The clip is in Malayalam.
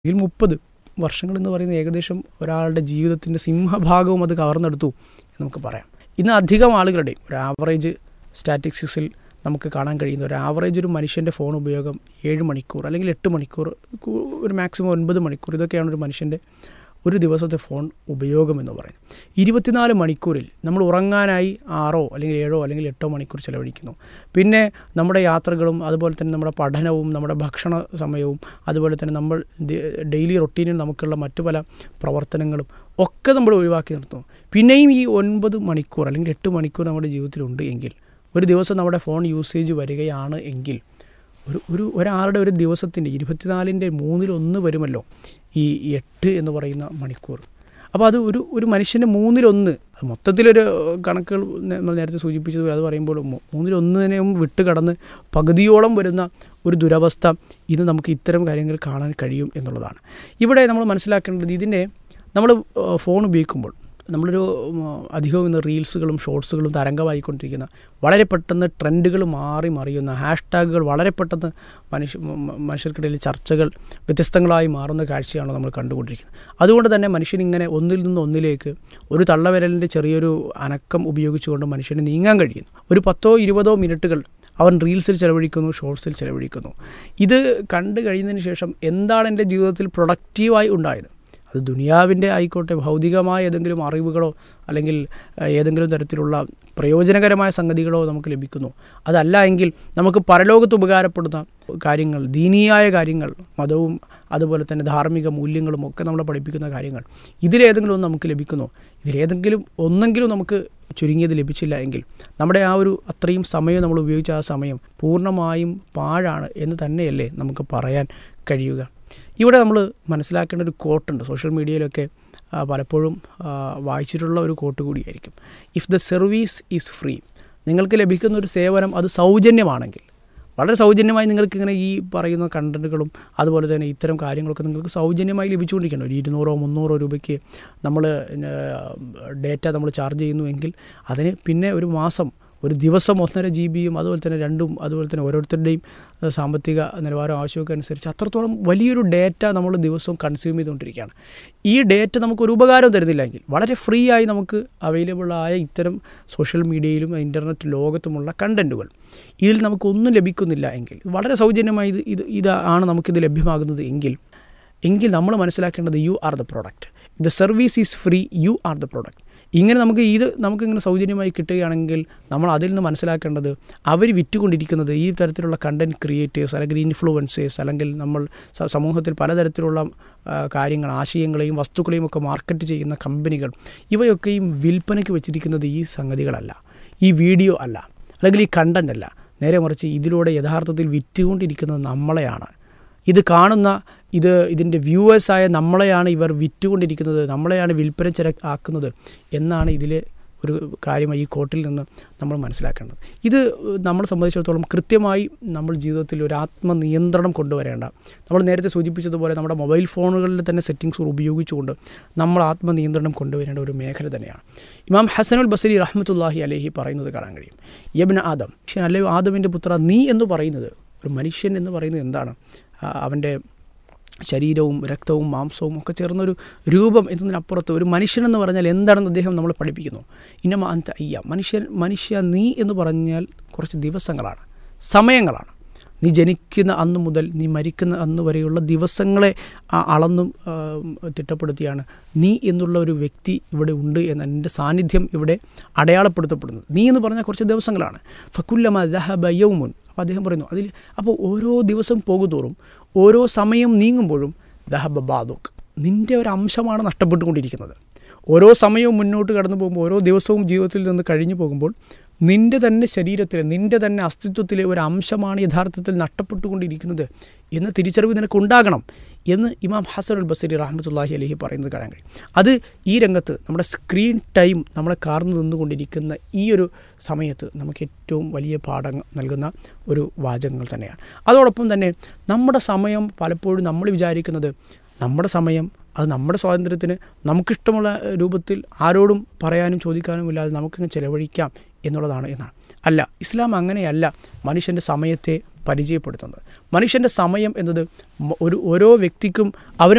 ഇതിൽ മുപ്പത് വർഷങ്ങൾ എന്ന് പറയുന്നത് ഏകദേശം ഒരാളുടെ ജീവിതത്തിൻ്റെ സിംഹഭാഗവും അത് കവർന്നെടുത്തു എന്ന് നമുക്ക് പറയാം ഇന്ന് അധികം ആളുകളുടെയും ഒരു ആവറേജ് സ്റ്റാറ്റിസ്റ്റിക്സിൽ നമുക്ക് കാണാൻ കഴിയുന്ന ഒരു ആവറേജ് ഒരു മനുഷ്യൻ്റെ ഫോൺ ഉപയോഗം ഏഴ് മണിക്കൂർ അല്ലെങ്കിൽ എട്ട് മണിക്കൂർ കു- ഒരു മാക്സിമം ഒൻപത് മണിക്കൂർ ഇതൊക്കെയാണ് ഒരു മനുഷ്യൻ്റെ ഒരു ദിവസത്തെ ഫോൺ ഉപയോഗം എന്ന് പറയുന്നത് ഇരുപത്തിനാല് മണിക്കൂറിൽ നമ്മൾ ഉറങ്ങാനായി ആറോ അല്ലെങ്കിൽ ഏഴോ അല്ലെങ്കിൽ എട്ടോ മണിക്കൂർ ചിലവഴിക്കുന്നു പിന്നെ നമ്മുടെ യാത്രകളും അതുപോലെ തന്നെ നമ്മുടെ പഠനവും നമ്മുടെ ഭക്ഷണ സമയവും അതുപോലെ തന്നെ നമ്മൾ ദി- ഡെയിലി റൊട്ടീനിൽ നമുക്കുള്ള മറ്റു പല പ്രവർത്തനങ്ങളും ഒക്കെ നമ്മൾ ഒഴിവാക്കി നിർത്തുന്നു പിന്നെയും ഈ ഒൻപത് മണിക്കൂർ അല്ലെങ്കിൽ എട്ട് മണിക്കൂർ നമ്മുടെ ജീവിതത്തിലുണ്ട് എങ്കിൽ ഒരു ദിവസം നമ്മുടെ ഫോൺ യൂസേജ് വരികയാണ് എങ്കിൽ ഒരു ഒരു ഒരാളുടെ ഒരു ദിവസത്തിൻ്റെ ഇരുപത്തിനാലിൻ്റെ മൂന്നിലൊന്ന് വരുമല്ലോ ഈ എട്ട് എന്ന് പറയുന്ന മണിക്കൂർ അപ്പോൾ അത് ഒരു ഒരു മനുഷ്യൻ്റെ മൂന്നിലൊന്ന് അത് മൊത്തത്തിലൊരു കണക്കുകൾ നമ്മൾ നേരത്തെ സൂചിപ്പിച്ചത് അത് പറയുമ്പോൾ മൂ- മൂന്നിലൊന്നിനെയും വിട്ട് കടന്ന് പകുതിയോളം വരുന്ന ഒരു ദുരവസ്ഥ ഇന്ന് നമുക്ക് ഇത്തരം കാര്യങ്ങൾ കാണാൻ കഴിയും എന്നുള്ളതാണ് ഇവിടെ നമ്മൾ മനസ്സിലാക്കേണ്ടത് ഇതിനെ നമ്മൾ ഏഹ്, ഫോൺ ഉപയോഗിക്കുമ്പോൾ നമ്മളൊരു ഉം, അധികവും ഇന്ന് റീൽസുകളും ഷോർട്സുകളും തരംഗമായിക്കൊണ്ടിരിക്കുന്ന വളരെ പെട്ടെന്ന് ട്രെൻഡുകൾ മാറി മറിയുന്ന ഹാഷ്ടാഗുകൾ വളരെ പെട്ടെന്ന് മനുഷ്യ മ- മ- മനുഷ്യർക്കിടയിൽ ചർച്ചകൾ വ്യത്യസ്തങ്ങളായി മാറുന്ന കാഴ്ചയാണ് നമ്മൾ കണ്ടുകൊണ്ടിരിക്കുന്നത് അതുകൊണ്ട് തന്നെ മനുഷ്യൻ ഇങ്ങനെ ഒന്നിൽ നിന്ന് ഒന്നിലേക്ക് ഒരു തള്ളവിരലിൻ്റെ ചെറിയൊരു അനക്കം ഉപയോഗിച്ചുകൊണ്ട് മനുഷ്യന് നീങ്ങാൻ കഴിയുന്നു ഒരു പത്തോ ഇരുപതോ മിനിറ്റുകൾ അവൻ റീൽസിൽ ചിലവഴിക്കുന്നു ഷോർട്സിൽ ചിലവഴിക്കുന്നു ഇത് കണ്ടു കഴിഞ്ഞതിന് ശേഷം എന്താണ് എൻ്റെ ജീവിതത്തിൽ പ്രൊഡക്റ്റീവായി ഉണ്ടായത് അത് ദുനിയാവിൻ്റെ ആയിക്കോട്ടെ ഭൗതികമായ ഏതെങ്കിലും അറിവുകളോ അല്ലെങ്കിൽ ഏഹ്, ഏതെങ്കിലും തരത്തിലുള്ള പ്രയോജനകരമായ സംഗതികളോ നമുക്ക് ലഭിക്കുന്നു അതല്ല എങ്കിൽ നമുക്ക് പരലോകത്ത് ഉപകാരപ്പെടുന്ന കാര്യങ്ങൾ ദീനീയായ കാര്യങ്ങൾ മതവും അതുപോലെ തന്നെ ധാർമ്മിക മൂല്യങ്ങളും ഒക്കെ നമ്മളെ പഠിപ്പിക്കുന്ന കാര്യങ്ങൾ ഇതിലേതെങ്കിലും ഒന്ന് നമുക്ക് ലഭിക്കുന്നു ഇതിലേതെങ്കിലും ഒന്നെങ്കിലും നമുക്ക് ചുരുങ്ങിയത് ലഭിച്ചില്ല എങ്കിൽ നമ്മുടെ ആ ഒരു അത്രയും സമയം നമ്മൾ ഉപയോഗിച്ച ആ സമയം പൂർണ്ണമായും പാഴാണ് എന്ന് തന്നെയല്ലേ നമുക്ക് പറയാൻ കഴിയുക ഇവിടെ നമ്മൾ മനസ്സിലാക്കേണ്ട ഒരു കോട്ടുണ്ട് സോഷ്യൽ മീഡിയയിലൊക്കെ ആ, പലപ്പോഴും ആ, വായിച്ചിട്ടുള്ള ഒരു കോട്ട് കൂടിയായിരിക്കും if the service is free നിങ്ങൾക്ക് ലഭിക്കുന്ന ഒരു സേവനം അത് സൗജന്യമാണെങ്കിൽ വളരെ സൗജന്യമായി നിങ്ങൾക്ക് ഇങ്ങനെ ഈ പറയുന്ന കണ്ടൻറ്റുകളും അതുപോലെ തന്നെ ഇത്തരം കാര്യങ്ങളൊക്കെ നിങ്ങൾക്ക് സൗജന്യമായി ലഭിച്ചുകൊണ്ടിരിക്കണം ഒരു ഇരുന്നൂറോ മുന്നൂറോ രൂപയ്ക്ക് നമ്മൾ ഡേറ്റ നമ്മൾ ചാർജ് ചെയ്യുന്നുവെങ്കിൽ അതിന് പിന്നെ ഒരു മാസം ഒരു ദിവസം ഒന്നര ജി ബിയും അതുപോലെ തന്നെ രണ്ടും അതുപോലെ തന്നെ ഓരോരുത്തരുടെയും ഏഹ്, സാമ്പത്തിക നിലവാരം ആവശ്യമൊക്കെ അനുസരിച്ച് അത്രത്തോളം വലിയൊരു ഡേറ്റ നമ്മൾ ദിവസവും കൺസ്യൂം ചെയ്തുകൊണ്ടിരിക്കുകയാണ് ഈ ഡേറ്റ നമുക്ക് ഒരു ഉപകാരം തരുന്നില്ല എങ്കിൽ വളരെ ഫ്രീ ആയി നമുക്ക് അവൈലബിൾ ആയ ഇത്തരം സോഷ്യൽ മീഡിയയിലും ഇൻ്റർനെറ്റ് ലോകത്തുമുള്ള കണ്ടൻറ്റുകൾ ഇതിൽ നമുക്കൊന്നും ലഭിക്കുന്നില്ല എങ്കിൽ വളരെ സൗജന്യമായി ഇത് ഇത് ഇതാണ് നമുക്കിത് ലഭ്യമാകുന്നത് എങ്കിൽ എങ്കിൽ നമ്മൾ മനസ്സിലാക്കേണ്ടത് you are the product the service is free you are the product ഇങ്ങനെ നമുക്ക് ഇത് നമുക്കിങ്ങനെ സൗജന്യമായി കിട്ടുകയാണെങ്കിൽ നമ്മൾ അതിൽ നിന്ന് മനസ്സിലാക്കേണ്ടത് അവർ വിറ്റുകൊണ്ടിരിക്കുന്നത് ഈ തരത്തിലുള്ള കണ്ടൻറ് ക്രിയേറ്റേഴ്സ് അല്ലെങ്കിൽ ഇൻഫ്ലുവൻസേഴ്സ് അല്ലെങ്കിൽ നമ്മൾ സ- സമൂഹത്തിൽ പലതരത്തിലുള്ള ആ, കാര്യങ്ങൾ ആശയങ്ങളെയും വസ്തുക്കളെയും ഒക്കെ മാർക്കറ്റ് ചെയ്യുന്ന കമ്പനികൾ ഇവയൊക്കെയും വിൽപ്പനയ്ക്ക് വെച്ചിരിക്കുന്നത് ഈ സംഗതികളല്ല ഈ വീഡിയോ അല്ല അല്ലെങ്കിൽ ഈ കണ്ടൻ്റ് അല്ല നേരെ മറിച്ച് ഇതിലൂടെ യഥാർത്ഥത്തിൽ വിറ്റുകൊണ്ടിരിക്കുന്നത് നമ്മളെയാണ് ഇത് കാണുന്ന ഇത് ഇതിൻ്റെ വ്യൂവേഴ്സായ നമ്മളെയാണ് ഇവർ വിറ്റുകൊണ്ടിരിക്കുന്നത് നമ്മളെയാണ് വിൽപ്പന ചില ആക്കുന്നത് എന്നാണ് ഇതിലെ ഒരു കാര്യമായി ഈ കോട്ടിൽ നിന്ന് നമ്മൾ മനസ്സിലാക്കേണ്ടത് ഇത് നമ്മളെ സംബന്ധിച്ചിടത്തോളം കൃത്യമായി നമ്മൾ ജീവിതത്തിൽ ഒരു ആത്മനിയന്ത്രണം കൊണ്ടുവരേണ്ട നമ്മൾ നേരത്തെ സൂചിപ്പിച്ചതുപോലെ നമ്മുടെ മൊബൈൽ ഫോണുകളിൽ തന്നെ സെറ്റിങ്സ് ഉപയോഗിച്ചുകൊണ്ട് നമ്മൾ ആത്മനിയന്ത്രണം കൊണ്ടുവരേണ്ട ഒരു മേഖല തന്നെയാണ് ഇമാം ഹസനുൽ ബസരി റഹ്മത്തുല്ലാഹി അലഹി പറയുന്നത് കാണാൻ കഴിയും യബിൻ ആദം പക്ഷേ അല്ലയോ ആദമിൻ്റെ പുത്ര നീ എന്ന് പറയുന്നത് ഒരു മനുഷ്യൻ എന്ന് പറയുന്നത് എന്താണ് ആ, അവൻ്റെ ശരീരവും രക്തവും മാംസവും ഒക്കെ ചേർന്നൊരു രൂപം എന്നതിനപ്പുറത്ത് ഒരു മനുഷ്യൻ എന്ന് പറഞ്ഞാൽ എന്താണെന്ന് അദ്ദേഹം നമ്മളെ പഠിപ്പിക്കുന്നു ഇന്നമ അന്ത അയ്യ മനുഷ്യൻ മനുഷ്യ നീ എന്ന് പറഞ്ഞാൽ കുറച്ച് ദിവസങ്ങളാണ് സമയങ്ങളാണ് നീ ജനിക്കുന്ന അന്ന് മുതൽ നീ മരിക്കുന്ന അന്ന് വരെയുള്ള ദിവസങ്ങളെ ആ, അളന്നും ആ, തിട്ടപ്പെടുത്തിയാണ് നീ എന്നുള്ള ഒരു വ്യക്തി ഇവിടെ ഉണ്ട് എന്ന എൻ്റെ സാന്നിധ്യം ഇവിടെ അടയാളപ്പെടുത്തപ്പെടുന്നത് നീ എന്ന് പറഞ്ഞാൽ കുറച്ച് ദിവസങ്ങളാണ് ഫക്കുല്ലമ ദഹബ യൗമുൻ അപ്പോൾ അദ്ദേഹം പറയുന്നു അതിൽ അപ്പോൾ ഓരോ ദിവസം പോകുന്തോറും ഓരോ സമയം നീങ്ങുമ്പോഴും ദഹബ ബാദുക്ക് നിൻ്റെ ഒരു അംശമാണ് നഷ്ടപ്പെട്ടുകൊണ്ടിരിക്കുന്നത് ഓരോ സമയവും മുന്നോട്ട് കടന്നു പോകുമ്പോൾ ഓരോ ദിവസവും ജീവിതത്തിൽ നിന്ന് കഴിഞ്ഞു പോകുമ്പോൾ നിൻ്റെ തന്നെ ശരീരത്തിലെ നിൻ്റെ തന്നെ അസ്തിത്വത്തിലെ ഒരു അംശമാണ് യഥാർത്ഥത്തിൽ നഷ്ടപ്പെട്ടുകൊണ്ടിരിക്കുന്നത് എന്ന തിരിച്ചറിവ് നിനക്ക് ഉണ്ടാകണം എന്ന് ഇമാം ഹസൻ അൽ ബസരി റഹ്മത്തുല്ലാഹി അലഹി പറയുന്നത് കാണാൻ കഴിയും അത് ഈ രംഗത്ത് നമ്മുടെ സ്ക്രീൻ ടൈം നമ്മളെ കാർന്നു നിന്നുകൊണ്ടിരിക്കുന്ന ഈ ഒരു സമയത്ത് നമുക്ക് ഏറ്റവും വലിയ പാഠം നൽകുന്ന ഒരു വാചകങ്ങൾ തന്നെയാണ് അതോടൊപ്പം തന്നെ നമ്മുടെ സമയം പലപ്പോഴും നമ്മൾ വിചാരിക്കുന്നത് നമ്മുടെ സമയം അത് നമ്മുടെ സ്വാതന്ത്ര്യത്തിന് നമുക്കിഷ്ടമുള്ള രൂപത്തിൽ ആരോടും പറയാനും ചോദിക്കാനും ഇല്ലാതെ നമുക്കങ്ങ് ചിലവഴിക്കാം എന്നുള്ളതാണ് എന്നാണ് അല്ല ഇസ്ലാം അങ്ങനെയല്ല മനുഷ്യൻ്റെ സമയത്തെ പരിചയപ്പെടുത്തുന്നത് മനുഷ്യൻ്റെ സമയം എന്നത് മ- ഒരു ഓരോ വ്യക്തിക്കും അവന്